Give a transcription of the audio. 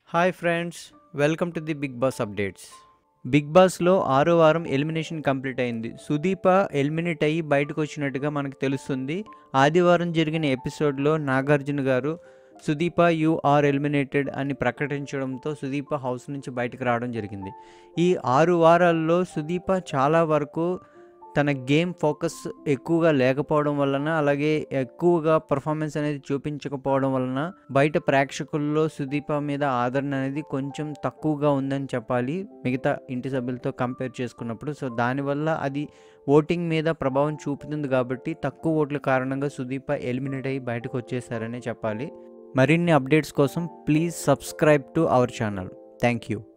hi friends welcome to the Bigg Boss updates Bigg బాస్లో ఆరో వారం ఎలిమినేషన్ కంప్లీట్ అయింది సుదీప ఎలిమినేట్ అయ్యి బయటకు వచ్చినట్టుగా మనకు తెలుస్తుంది ఆదివారం జరిగిన ఎపిసోడ్లో నాగార్జున గారు సుదీప యు ఆర్ ఎలిమినేటెడ్ అని ప్రకటించడంతో సుదీప హౌస్ నుంచి బయటకు రావడం జరిగింది ఈ ఆరు వారాల్లో సుదీప చాలా వరకు తన గేమ్ ఫోకస్ ఎక్కువగా లేకపోవడం వలన అలాగే ఎక్కువగా పర్ఫార్మెన్స్ అనేది చూపించకపోవడం వలన బయట ప్రేక్షకుల్లో సుదీప మీద ఆదరణ అనేది కొంచెం తక్కువగా ఉందని చెప్పాలి మిగతా ఇంటి సభ్యులతో కంపేర్ చేసుకున్నప్పుడు సో దానివల్ల అది ఓటింగ్ మీద ప్రభావం చూపుతుంది కాబట్టి తక్కువ ఓట్ల కారణంగా సుదీప ఎలిమినేట్ అయ్యి బయటకు వచ్చేసారనే చెప్పాలి మరిన్ని అప్డేట్స్ కోసం please subscribe to our channel thank you